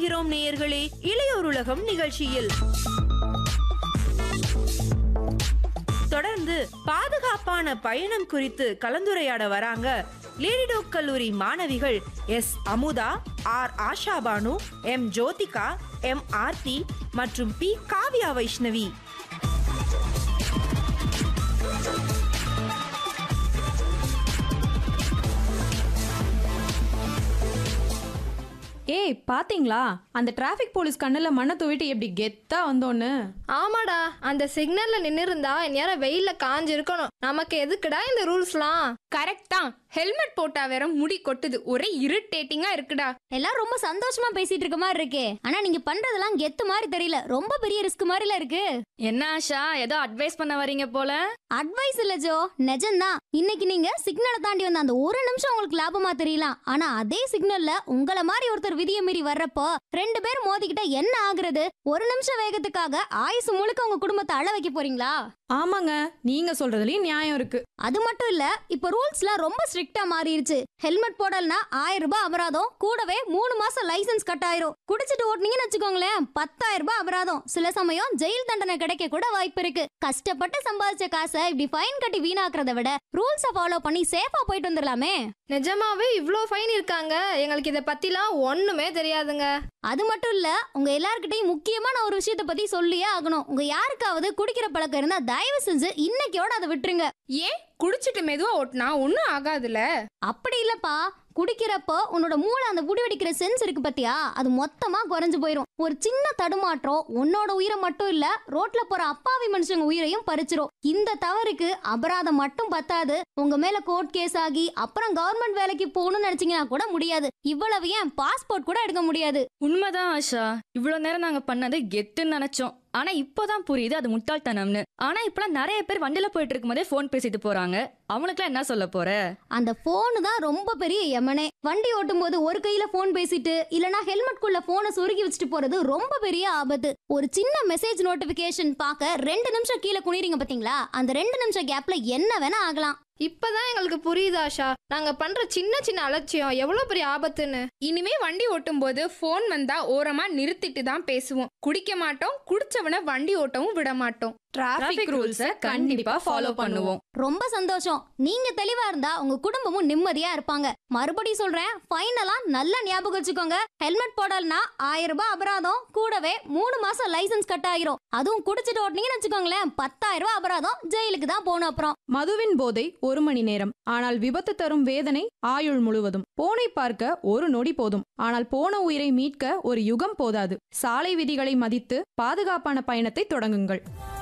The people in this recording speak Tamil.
போகிறோம் நேயர்களே இளையோர் உலகம் நிகழ்ச்சியில் தொடர்ந்து பாதுகாப்பான பயணம் குறித்து கலந்துரையாட வராங்க லேடிடோக் கல்லூரி மாணவிகள் S Amudha R Asha Banu M Jyothika M Aarthi மற்றும் பி காவ்யா வைஷ்ணவி ஏய் பாத்தீங்களா அந்த டிராஃபிக் போலீஸ் கண்ணுல மண்ணை தூவிட்டு எப்படி கெத்தா வந்தோன்னு ஆமாடா அந்த சிக்னல்ல நின்னு இருந்தா இந்நேரம் வெயில்ல காஞ்சு இருக்கணும் நமக்கு எதுக்குடா இந்த ரூல்ஸ்லாம் கரெக்ட் தான் ஹெல்மெட் போட்டா வேற முடி கொட்டுது ஒரே இரிட்டேட்டிங்கா இருக்குடா எல்லாம் ரொம்ப சந்தோஷமா பேசிட்டு இருக்க மாதிரி இருக்கே ஆனா நீங்க பண்றதெல்லாம் கெத்து மாதிரி தெரியல ரொம்ப பெரிய ரிஸ்க் மாதிரில இருக்கு என்ன ஆஷா ஏதோ அட்வைஸ் பண்ண வரீங்க போல அட்வைஸ் இல்ல ஜோ நிஜம்தான் இன்னைக்கு நீங்க சிக்னலை தாண்டி வந்த அந்த ஒரு நிமிஷம் உங்களுக்கு லாபமா தெரியலாம் ஆனா அதே சிக்னல்ல உங்கள மாதிரி ஒருத்தர் விதியை மீறி வர்றப்போ ரெண்டு பேர் மோதிக்கிட்ட என்ன ஆகுறது ஒரு நிமிஷம் வேகத்துக்காக ஆயுசு முழுக்க உங்க குடும்பத்தை அழ வைக்க போறீங்களா ஆமாங்க நீங்க சொல்றதுலயும் நியாயம் இருக்கு அது மட்டும் இல்ல இப்ப ரூல்ஸ்லாம் ரொம்ப ஸ்ட்ரிக்ட்டா மாறிடுச்சு ஹெல்மெட் போடலனா ஆயிரம் ரூபாய் அபராதம் கூடவே மூணு மாசம் லைசென்ஸ் கட் ஆயிரும் குடிச்சிட்டு ஓட்டுனீங்கன்னு வச்சுக்கோங்களேன் பத்தாயிரம் ரூபாய் அபராதம் சில சமயம் ஜெயில் தண்டனை கிடைக்க கூட வாய்ப்பு இருக்கு கஷ்டப்பட்டு சம்பாதிச்ச காசை இப்படி ஃபைன் கட்டி வீணாக்குறத விட ரூல்ஸை ஃபாலோ பண்ணி சேஃபா போயிட்டு வந்துடலாமே நிஜமாவே இவ்ளோ ஃபைன் இருக்காங்க எங்களுக்கு இத பத்திலாம் ஒண்ணுமே தெரியாதுங்க அது மட்டும் இல்ல உங்க எல்லார்கிட்டயும் முக்கியமான ஒரு விஷயத்த பத்தி சொல்லியே ஆகணும் உங்க யாருக்காவது குடிக்கிற பழக்கம் இருந்தா தயவு செஞ்சு இன்னைக்கோட அதை விட்டுருங்க ஏன் குடிச்சிட்டு மெதுவா ஓட்டுனா ஒன்னும் ஆகாதுல அப்படி இல்லப்பா குடிக்கிறப்போ உன்னோட மூளை அந்த முடிவெடிக்கிற சென்ஸ் இருக்கு பத்தியா அது மொத்தமா குறைஞ்சு போயிரும் ஒரு சின்ன தடுமாற்றம் உன்னோட உயிரை மட்டும் இல்ல ரோட்ல போற அப்பாவி மனுஷங்க உயிரையும் பறிச்சிரும் இந்த தவறுக்கு அபராதம் மட்டும் பத்தாது உங்க மேல கோர்ட் கேஸ் ஆகி அப்புறம் கவர்மெண்ட் வேலைக்கு போகணும்னு நினைச்சீங்கன்னா கூட முடியாது இவ்வளவு ஏன் பாஸ்போர்ட் கூட எடுக்க முடியாது உண்மைதான் ஆஷா இவ்வளவு நேரம் நாங்க பண்ணது கெத்துன்னு நினைச்சோம் ஆனா இப்போதான் புரியுது அது முட்டாள்தனம்னு ஆனா இப்பலாம் நிறைய பேர் வண்டியில போயிட்டு இருக்கும்போதே ஃபோன் பேசிட்டு போறாங்க அவங்களுக்குலாம் என்ன சொல்ல போற அந்த போனு தான் ரொம்ப பெரிய யமனே வண்டி ஓட்டும் போது ஒரு கையில போன் பேசிட்டு இல்லனா ஹெல்மெட் குள்ள போனை சொருகி வச்சுட்டு போறது ரொம்ப பெரிய ஆபத்து ஒரு சின்ன மெசேஜ் நோட்டிபிகேஷன் பார்க்க ரெண்டு நிமிஷம் கீழே குனிறீங்க பாத்தீங்களா அந்த ரெண்டு நிமிஷம் கேப்ல என்ன வேணா ஆகலாம் இப்பதான் எங்களுக்கு புரியுது ஆஷா நாங்க பண்ற சின்ன சின்ன அலட்சியம் எவ்வளவு பெரிய ஆபத்துன்னு இனிமே வண்டி ஓட்டும் போது போன் வந்தா ஓரமா நிறுத்திட்டு தான் பேசுவோம் குடிக்க மாட்டோம் குடிச்சவன வண்டி ஓட்டவும் விட மாட்டோம் டிராஃபிக் ரூல்ஸ கண்டிப்பா ஃபாலோ பண்ணுவோம் ரொம்ப சந்தோஷம் நீங்க தெளிவா இருந்தா உங்க குடும்பமும் நிம்மதியா இருப்பாங்க மறுபடியும் சொல்றேன் ஃபைனலா நல்லா ஞாபகம் வச்சுக்கோங்க ஹெல்மெட் போடலனா ஆயிரம் ரூபாய் அபராதம் கூடவே மூணு மாசம் லைசென்ஸ் கட் ஆகிரும் அதுவும் குடிச்சிட்டு ஓட்டுனீங்கன்னு வச்சுக்கோங்களேன் பத்தாயிரம் ரூபாய் அபராதம் ஜெயிலுக்கு தான் போகணும் அப்புறம் மதுவின் போதை ஒரு மணி நேரம் ஆனால் விபத்து தரும் வேதனை ஆயுள் முழுவதும் போனை பார்க்க ஒரு நொடி போதும் ஆனால் போன உயிரை மீட்க ஒரு யுகம் போதாது சாலை விதிகளை மதித்து பாதுகாப்பான பயணத்தை தொடங்குங்கள்